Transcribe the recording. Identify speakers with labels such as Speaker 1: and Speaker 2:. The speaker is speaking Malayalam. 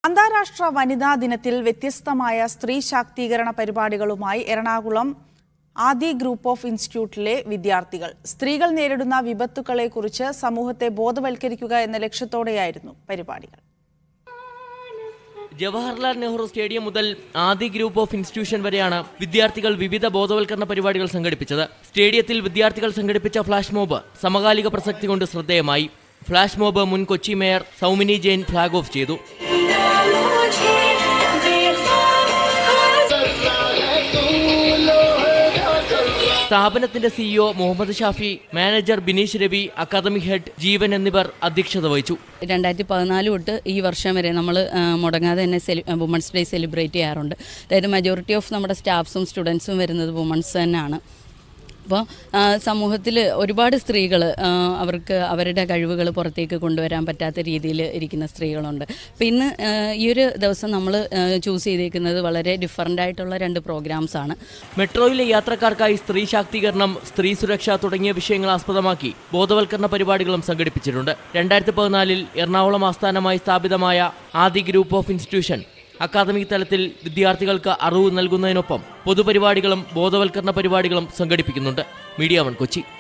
Speaker 1: അന്താരാഷ്ട്ര വനിതാ ദിനത്തിൽ വ്യത്യസ്തമായ സ്ത്രീ ശാക്തീകരണ പരിപാടികളുമായി എറണാകുളം ആദി ഗ്രൂപ്പ് ഓഫ് ഇൻസ്റ്റിറ്റ്യൂട്ടിലെ വിദ്യാർത്ഥികൾ സ്ത്രീകൾ നേരിടുന്ന വിപത്തുക്കളെക്കുറിച്ച് സമൂഹത്തെ ബോധവൽക്കരിക്കുക എന്ന ലക്ഷ്യത്തോടെയായിരുന്നു പരിപാടികൾ
Speaker 2: ജവഹർലാൽ നെഹ്റു സ്റ്റേഡിയം മുതൽ ആദി ഗ്രൂപ്പ് ഓഫ് ഇൻസ്റ്റിറ്റ്യൂഷൻ വരെയാണ് വിദ്യാർത്ഥികൾ വിവിധ ബോധവൽക്കരണ പരിപാടികൾ സംഘടിപ്പിച്ചത് സ്റ്റേഡിയത്തിൽ വിദ്യാർത്ഥികൾ സംഘടിപ്പിച്ച ഫ്ലാഷ് മോബ് സമകാലിക പ്രസക്തി കൊണ്ട് ശ്രദ്ധേയമായി ഫ്ലാഷ് മോബ് മുൻ Kochi mayor Soumini Jain flag off ചെയ്തു സ്ഥാപനത്തിന്റെ CEO Muhammad Shafi manager Bineesh Ravi academic head Jeevan എന്നിവർ അധ്യക്ഷത വഹിച്ചു
Speaker 3: രണ്ടായിരത്തി പതിനാല് തൊട്ട് ഈ വർഷം വരെ നമ്മൾ മുടങ്ങാതെ തന്നെ സെലി വുമൺസ് ഡേ സെലിബ്രേറ്റ് ചെയ്യാറുണ്ട് അതായത് മജോറിറ്റി ഓഫ് നമ്മുടെ സ്റ്റാഫ്സും സ്റ്റുഡൻസും വരുന്നത് വുമൺസ് തന്നെയാണ് അപ്പോൾ സമൂഹത്തിൽ ഒരുപാട് സ്ത്രീകൾ അവർക്ക് അവരുടെ കഴിവുകൾ പുറത്തേക്ക് കൊണ്ടുവരാൻ പറ്റാത്ത രീതിയിൽ ഇരിക്കുന്ന സ്ത്രീകളുണ്ട് അപ്പോൾ ഇന്ന് ആ, ഈ ഒരു ദിവസം നമ്മൾ ചൂസ് ചെയ്തേക്കുന്നത് വളരെ ഡിഫറൻ്റ് ആയിട്ടുള്ള രണ്ട് പ്രോഗ്രാംസ് ആണ്
Speaker 2: മെട്രോയിലെ യാത്രക്കാർക്കായി സ്ത്രീ ശാക്തീകരണം സ്ത്രീ സുരക്ഷ തുടങ്ങിയ വിഷയങ്ങൾ ആസ്പദമാക്കി ബോധവൽക്കരണ പരിപാടികളും സംഘടിപ്പിച്ചിട്ടുണ്ട് രണ്ടായിരത്തി പതിനാലിൽ എറണാകുളം ആസ്ഥാനമായി സ്ഥാപിതമായ Aadi group of institution academic തലത്തിൽ വിദ്യാർത്ഥികൾക്ക് അറിവ് നൽകുന്നതിനൊപ്പം പൊതുപരിപാടികളും ബോധവൽക്കരണ പരിപാടികളും സംഘടിപ്പിക്കുന്നുണ്ട് മീഡിയ വൺ കൊച്ചി